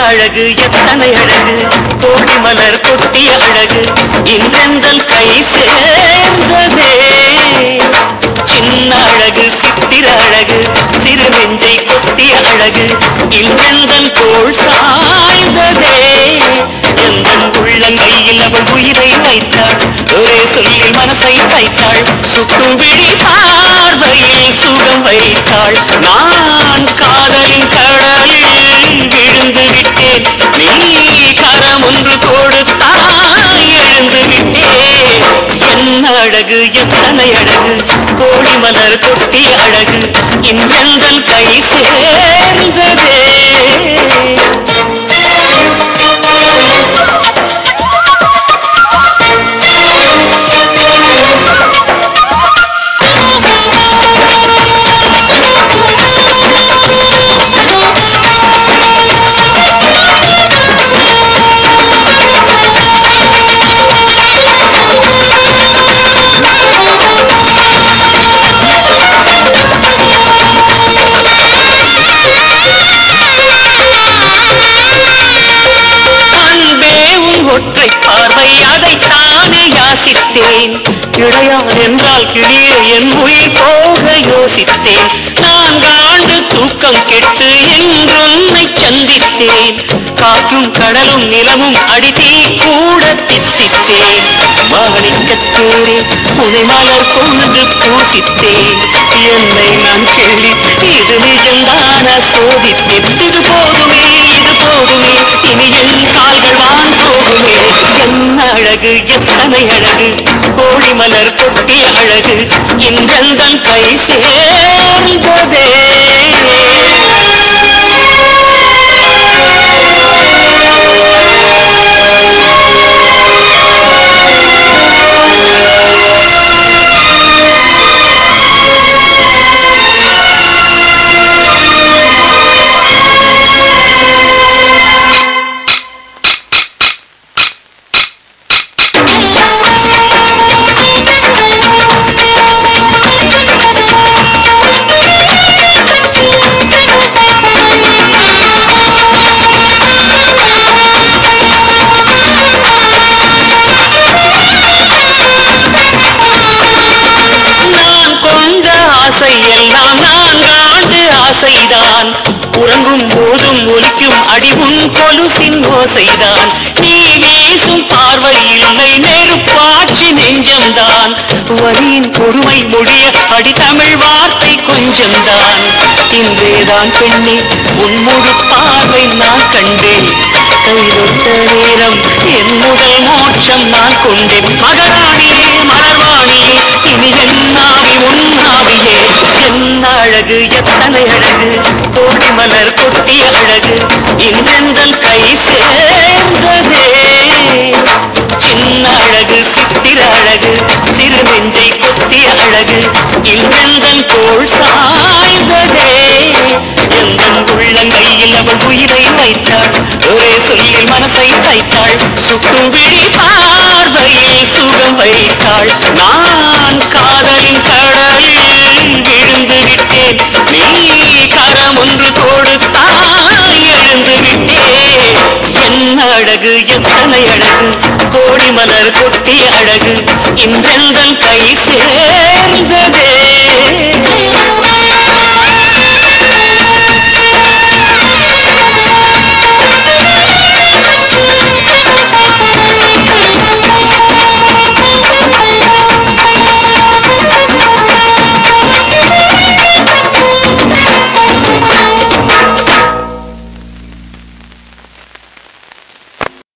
அழகு எத்தனை அழகு கோடி மலர் கொட்டிய அழகு இன்றெந்தன் கை சேர்ந்ததே சின்ன அழகு சித்திர அழகு சிறு நெஞ்சை கொத்திய அழகு இன்றெந்தன் தோள் சாய்ந்ததே எந்தன் உள்ளங்கையில் அவள் உயிரை வைத்தாள் ஒரே சொல்லில் மனசை தைத்தாள் சுட்டும் விழி பார்வையில் சுகம் வைத்தாள் நான் காதலின் கடலில் விழுந்து விட்டேன் நீ கரம் ஒன்று கொடுத்தாய் எழுந்து விட்டேன் என்ன அழகு எத்தனை அழகு கோடி மலர் கொட்டிய அழகு இன்றெந்தன் கை சேர்ந்ததே அன்பே உன் ஒற்றை பார்வை அதைத்தானே யாசித்தேன் இடையான் என்றால் கிளியே என் உயிர் போக யோசித்தேன் நான்காண்டு தூக்கம் கெட்டு என்றொன்னை சந்தித்தேன் காற்றும் கடலும் நிலமும் அடித்தீ கூட தித்தித்தேன் மாணிக்கத்தேரே உனை மலர் கொண்டு பூசித்தேன் என்னை நான் கேள்வி இது நிஜம்தான சோதித்தேன் இது போதுமே இது போதுமே இனி என் கால்கள் வான் போகுமே என்ன அழகு எத்தனை அழகு கோழி மலர் கொட்டிய அழகு இன்றெந்தன் கை சேர்ந்ததே நான் கொண்ட ஆசை எல்லாம் நான்காண்டு ஆசைதான் உறங்கும் போதும் ஒலிக்கும் அடிவுன் கொலுசின் ஓசைதான் நீ வீசும் பார்வை இல்லை நெருப்பாட்சி நெஞ்சம்தான் வரியின் கொடுமை மொழிய அடித்தமிழ் வார்த்தை கொஞ்சம்தான் இன்றேதான் பெண்ணே உன் முழு பார்வை நான் கண்டேன் கைதொட்ட நேரம் என் முதல் மோட்சம் நான் கொண்டேன் மகராணியே மலர்வாணியே இனி என்னாவி உன்னாவியே என்ன அழகு எத்தனை அழகு கோடி மலர் கொட்டிய அழகு இன்றெந்தன் கை சேர்ந்ததே சின்ன அழகு சித்திர அழகு சிறு நெஞ்சை கொத்திய அழகு இன்றெந்தன் தோள் சாய்ந்ததே எந்தன் உள்ளங்கையில் அவள் உயிரை வைத்தாள் ஒரே சொல்லில் மனசை தைத்தாள் சுட்டும் விழி பார்வையில் சுகம் வைத்தாள் நான் காதலின் கடலில் விழுந்து விட்டேன் நீ கரம் ஒன்று கொடுத்தாய் எழுந்து விட்டேன் என்ன அழகு எத்தனை அழகு கோடி மலர் கொட்டிய அழகு இன்றெந்தன் கை சேர்ந்த